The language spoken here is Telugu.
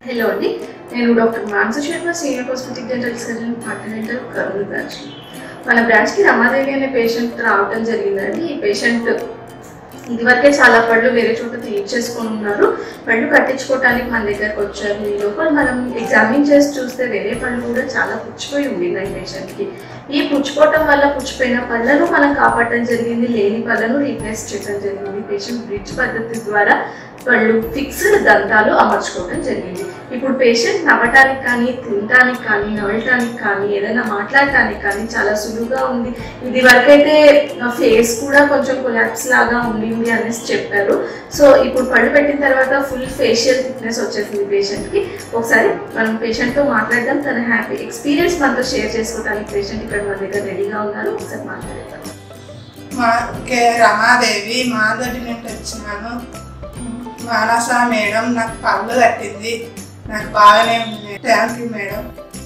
హలో అండి నేను doctor Manasa Sharma senior cosmetic dental surgeon continental Kurnool branch మన బ్రాంచ్కి రమాదేవి అనే పేషెంట్ రావడం జరిగిందండి ఈ పేషెంట్ ఇదివరకే చాలా పళ్ళు వేరే చోట తీర్చేసుకొని ఉన్నారు పళ్ళు కట్టించుకోవడానికి మన దగ్గరకు వచ్చారు ఈ లోపల మనం ఎగ్జామిన్ చేసి చూస్తే వేరే పళ్ళు కూడా చాలా పుచ్చిపోయి ఉండినాయి పేషెంట్కి ఈ పుచ్చిపోవటం వల్ల పుచ్చిపోయిన పళ్ళను మనం కాపాడటం జరిగింది లేని పళ్ళను రీప్లేస్ చేయడం జరిగింది పేషెంట్ బ్రిడ్జ్ పద్ధతి ద్వారా వాళ్ళు ఫిక్స్డ్ దంతాలు అమర్చుకోవడం జరిగింది ఇప్పుడు పేషెంట్ నవ్వటానికి కానీ తినటానికి కానీ నవ్వటానికి కానీ ఏదైనా మాట్లాడటానికి కానీ చాలా సులువుగా ఉంది ఇది వరకైతే ఫేస్ కూడా కొంచెం కొలాప్స్ లాగా ఉండింది అనేసి చెప్పారు సో ఇప్పుడు పళ్ళు పెట్టిన తర్వాత ఫుల్ ఫేషియల్ థిక్నెస్ వచ్చేసింది పేషెంట్కి ఒకసారి మనం పేషెంట్తో మాట్లాడడం తన హ్యాపీ ఎక్స్పీరియన్స్ మనతో షేర్ చేసుకోవడానికి పేషెంట్ ఇక్కడ మన దగ్గర రెడీగా ఉన్నారు ఒకసారి మాట్లాడేద్దాం మా కే రమాదేవి మాదటి నుండి వచ్చినాను మానస మేడం నాకు పళ్ళు కట్టింది నాకు బాగానే ఉంది థ్యాంక్ యూ మేడం